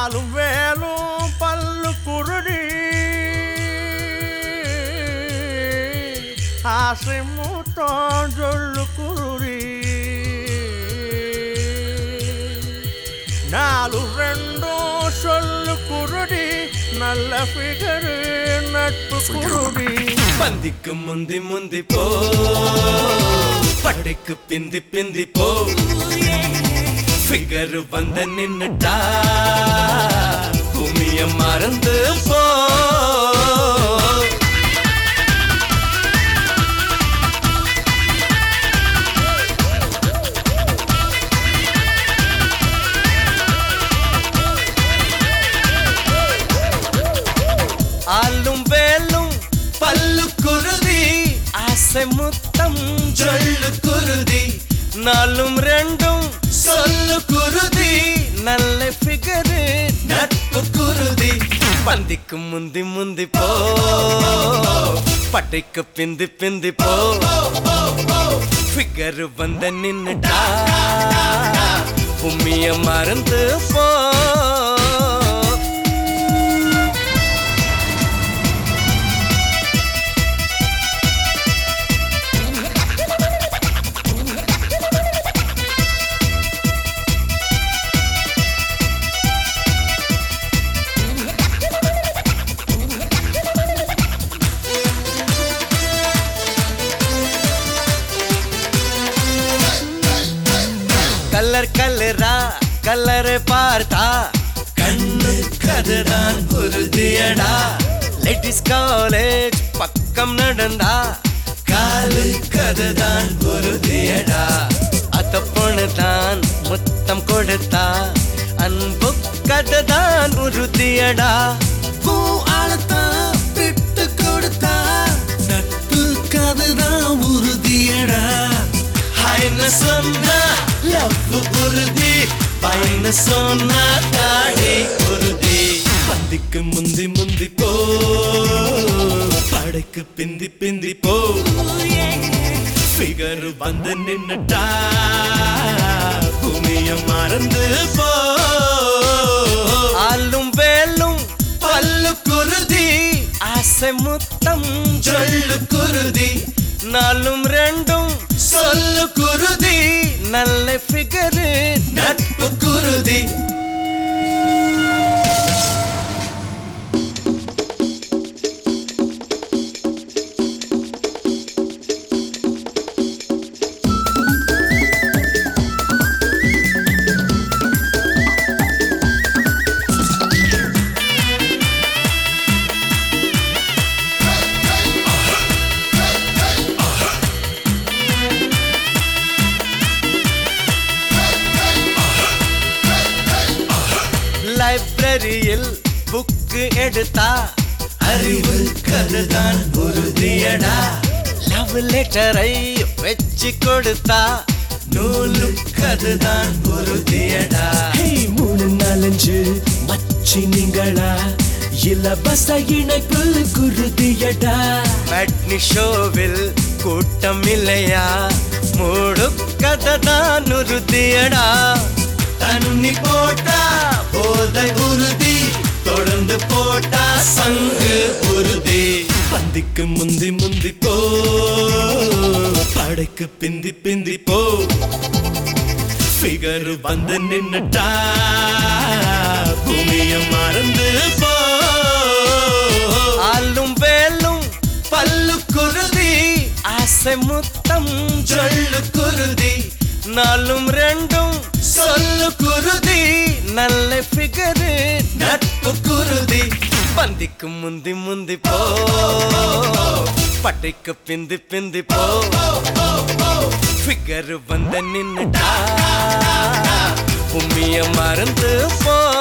நாலும் வேலும் பல்லு குருடி ஆசை மூத்தம் சொல்லு குருடி நாலு ரெண்டும் சொல்லு குருடி நல்ல ஃபிகரு நட்பு குருடி பந்திக்கு முந்தி முந்தி போ படைக்கு பிந்தி பிந்தி போ ஃபிகர் வந்த நின்னுட்டா பூமிய மறந்து போ ஆளும் வேலும் பல்லு குருதி ஆசை முத்தம் சொல்லு குருதி நாலும் ரெண்டும் சொல்லு குருதி நல்ல ஃபிகரு நட்பு குருதி பந்திக்கு முந்தி முந்தி போ பட்டைக்கு பிந்தி பிந்தி போ ஃபிகர் வந்த நின்னுட்டா உம்மிய மறந்து போ கலர் கலரா கலரை பார்த்தா கண்ணு கதுதான் உறுதியடா லேடிஸ் காலேஜ் பக்கம் நடந்தா காலு கதுதான் உறுதியடா அத்த பொண்ணு தான் முத்தம் கொடுத்தா அன்பு கதைதான் உறுதியடா பூ ஆளத்தான் விட்டு கொடுத்தா நட்பு கதைதான் உறுதியடா ஹைன்னு சொன்னா லவ் உறுதி பைன்னு சொன்னா தாடி உறுதி பந்திக்கு முந்தி முந்தி போ படைக்கு பிந்தி பிந்தி போ ஃபிகர் வந்து நின்னுட்டா பூமிய மறந்து போ ஆளும் வேலும் பல்லு குருதி ஆசை முத்தம் சொல்லு குருதி நாலும் ரெண்டும் சொல்லு குருதி நல்ல ஃபிகரு நட்பு குருதி லைப்ரரியில் புக்கு எடுத்தா அறிவு கருதான் உறுதியடா லவ் லெட்டரை வச்சு கொடுத்தா நூலு கதுதான் உறுதியடா மூணு நாலஞ்சு மச்சி நீங்களா இலவச இணைப்பு குருதியடா மேட்னி ஷோவில் கூட்டம் இல்லையா மூடு கதைதான் உறுதியடா தண்ணி போட்டா போதை உறுதி தொடர்ந்து போட்டா சங்கு உறுதி பந்திக்கு முந்தி முந்தி போ படைக்கு பிந்தி பிந்தி போ ஃபிகர் வந்து நின்னுட்டா பூமிய மறந்து போ ஆளும் வேலும் பல்லு குருதி ஆசை முத்தம் சொல்லு குருதி நாலும் ரெண்டும் சொல்லு குருதி நல்ல ஃபிகரு நட்பு குருதி பந்திக்கு முந்தி முந்தி போ பட்டைக்கு பிந்தி பிந்தி போ ஃபிகர் வந்த நின்னுட்டா உம்மிய மறந்து போ